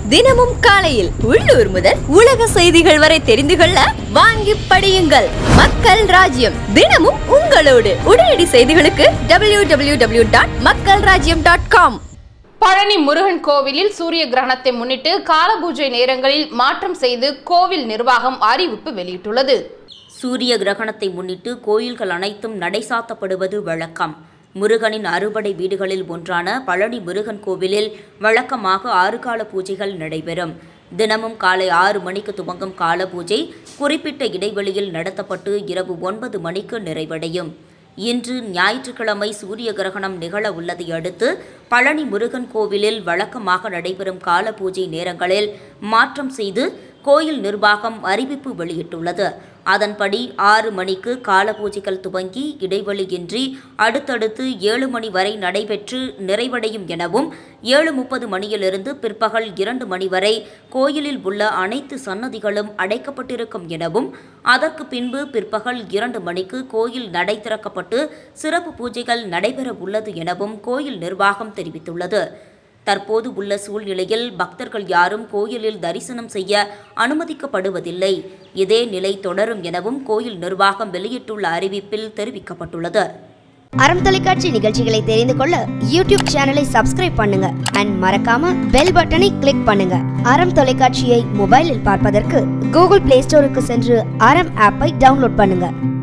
தினமும் காலையில் உள்ளூர் முதல் உலக செய்திகள் வரை தெரிந்து கொள்ள வாங்கி படியுங்கள் மக்கள் ராஜ்யம் தினமும் உங்களோடு உடனடி செய்திகளுக்கு டபிள்யூ டபிள்யூ டபிள்யூ டாட் மக்கள் ராஜ்யம் டாட் காம் பழனி முருகன் கோவிலில் சூரிய கிரகணத்தை முன்னிட்டு காலபூஜை நேரங்களில் மாற்றம் செய்து கோவில் நிர்வாகம் அறிவிப்பு வெளியிட்டுள்ளது சூரிய கிரகணத்தை முன்னிட்டு கோயில்கள் அனைத்தும் நடைசாத்தப்படுவது வழக்கம் முருகனின் அறுபடை வீடுகளில் ஒன்றான பழனி முருகன் கோவிலில் வழக்கமாக ஆறு கால பூஜைகள் நடைபெறும் தினமும் காலை ஆறு மணிக்கு துவங்கும் கால பூஜை குறிப்பிட்ட இடைவெளியில் நடத்தப்பட்டு இரவு ஒன்பது மணிக்கு நிறைவடையும் இன்று ஞாயிற்றுக்கிழமை சூரிய கிரகணம் நிகழ உள்ளதை அடுத்து பழனி முருகன் கோவிலில் வழக்கமாக நடைபெறும் கால பூஜை நேரங்களில் மாற்றம் செய்து கோயில் நிர்வாகம் அறிவிப்பு வெளியிட்டுள்ளது அதன்படி ஆறு மணிக்கு கால பூஜைகள் துவங்கி இடைவெளியின்றி அடுத்தடுத்து ஏழு மணி வரை நடைபெற்று நிறைவடையும் எனவும் ஏழு முப்பது மணியிலிருந்து பிற்பகல் இரண்டு மணி வரை கோயிலில் உள்ள அனைத்து சன்னதிகளும் அடைக்கப்பட்டிருக்கும் எனவும் அதற்கு பின்பு பிற்பகல் இரண்டு மணிக்கு கோயில் நடை திறக்கப்பட்டு சிறப்பு பூஜைகள் நடைபெற உள்ளது எனவும் கோயில் நிர்வாகம் தெரிவித்துள்ளது தற்போது உள்ள சூழ்நிலையில் பக்தர்கள் யாரும் கோயிலில் தரிசனம் செய்ய அனுமதிக்கப்படுவதில்லை இதே நிலை தொடரும் எனவும் கோயில் நிர்வாகம் வெளியிட்டுள்ள அறிவிப்பில் தெரிவிக்கப்பட்டுள்ளது அறம் தொலைக்காட்சி நிகழ்ச்சிகளை தெரிந்து கொள்ள யூடியூப் சேனலை சப்ஸ்கிரைப் பண்ணுங்க அண்ட் மறக்காம பெல் பட்டனை கிளிக் பண்ணுங்க அறம் தொலைக்காட்சியை மொபைலில் பார்ப்பதற்கு கூகுள் பிளே ஸ்டோருக்கு சென்று அறம் ஆப்பை டவுன்லோட் பண்ணுங்க